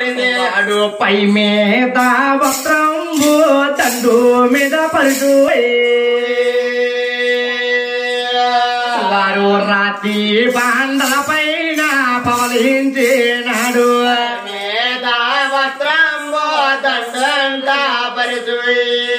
వాడు పై మీద వస్త్రంబు దండు మీద పలుటు వారు రాతి బాండల పైన పవలించినాడు మీద వస్త్రంబో దండంత పరిచుయి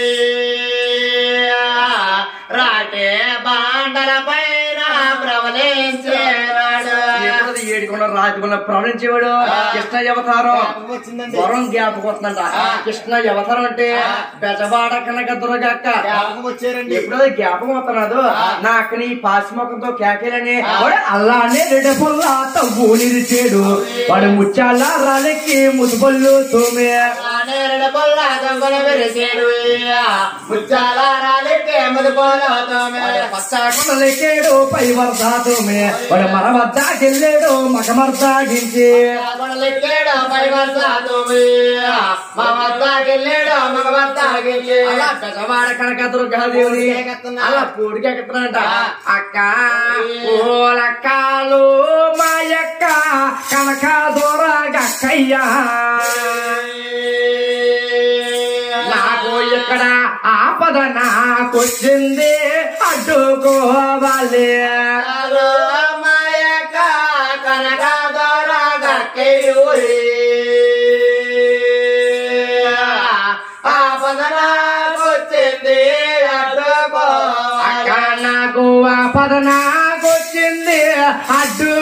రాటే బాండల పైన ప్రవలించేవాడు ఎప్పుడది ఏడుకున్న రాజుకున్న ప్రవహించేవాడు కృష్ణ అవతారం వచ్చిందండి వరం జ్ఞాపకం వస్తుందంట కృష్ణ అవతారం అంటే బెజవాడ కనక దుర్గక్క జ్ఞాపకం వచ్చారండి ఎప్పుడో జ్ఞాపకం వస్తున్నాడు నా అక్కని పాసిమొఖంతో కేకేలని వాడు అలానే రెడ్డి పొల్ల తవ్వు నిరిచేడు వాడు ముచ్చాల రాలెక్కి ముసుపల్లు తోమే నేరడ పొల్ల దొంగల విరిసేడు ముచ్చాల రాలికే ముదుపోలవుతామే పచ్చాకుండలెక్కాడు పై వరద తోమే వాడు మన వద్దకెళ్ళాడు మగ మర్దాగించి లెక్కాడు పై వద్ద తోమి మా వద్దకెళ్ళాడు మగ వద్దకి అలా బెజవాడ కనక దుర్గాదేవుని అలా పూడికెక్కుతున్నాడంట అక్క ఓలక్కాలు మా యొక్క కనక దూరగక్కయ్యా నాకు ఇక్కడ ఆపద నాకొచ్చింది అడ్డుకోవాలి మాయక కనక దొరగక్కి ఊరి ఆపదన వచ్చింది అడ్డుకో అక్క నాకు ఆపద నాకొచ్చింది అడ్డు